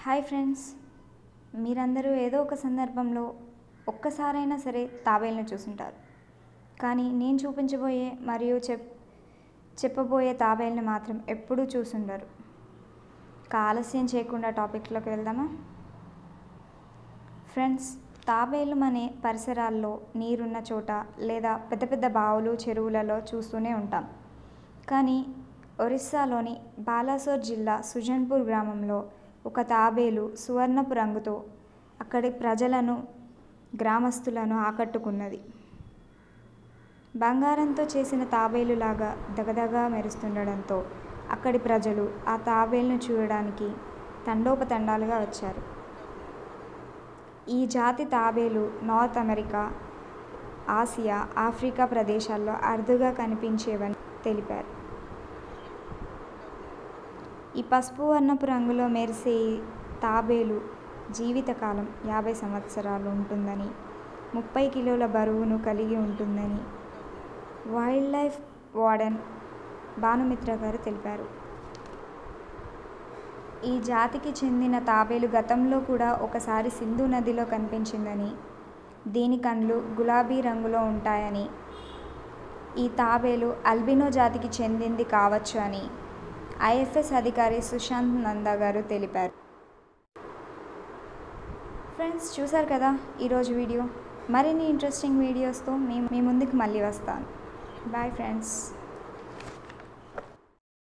hi friends మీరందరూ ఏదో ఒక సందర్భంలో ఒక్కసారైనా సరే తాబేలును చూసుంటారు కానీ నేను చూపించబోయే మరియు చెప్ చెప్పబోయే తాబేలుని మాత్రం ఎప్పుడూ చూసుండరు ఇక ఆలస్యం చేయకుండా టాపిక్లోకి వెళ్దామా ఫ్రెండ్స్ తాబేలు అనే పరిసరాల్లో నీరున్న చోట లేదా పెద్ద పెద్ద బావులు చెరువులలో చూస్తూనే ఉంటాం కానీ ఒరిస్సాలోని బాలాసోర్ జిల్లా సుజన్పూర్ గ్రామంలో ఒక తాబేలు సువర్ణపు రంగుతో అక్కడి ప్రజలను గ్రామస్తులను ఆకట్టుకున్నది బంగారంతో చేసిన తాబేలులాగా దగదగా మెరుస్తుండడంతో అక్కడి ప్రజలు ఆ తాబేలును చూడడానికి తండోపతండాలుగా వచ్చారు ఈ జాతి తాబేలు నార్త్ అమెరికా ఆసియా ఆఫ్రికా ప్రదేశాల్లో అరుదుగా కనిపించేవని తెలిపారు ఈ పసుపు వర్ణపు రంగులో మెరిసే ఈ తాబేలు జీవితకాలం యాభై సంవత్సరాలు ఉంటుందని ముప్పై కిలోల బరువును కలిగి ఉంటుందని వైల్డ్ లైఫ్ వార్డెన్ భానుమిత్ర గారు తెలిపారు ఈ జాతికి చెందిన తాబేలు గతంలో కూడా ఒకసారి సింధు నదిలో కనిపించిందని దీని కండ్లు గులాబీ రంగులో ఉంటాయని ఈ తాబేలు అల్బినో జాతికి చెందింది కావచ్చు అని ఐఎఫ్ఎస్ అధికారి సుశాంత్ నందా గారు తెలిపారు ఫ్రెండ్స్ చూసారు కదా ఈరోజు వీడియో మరిన్ని ఇంట్రెస్టింగ్ వీడియోస్తో మీ మీ ముందుకు మళ్ళీ వస్తాను బాయ్ ఫ్రెండ్స్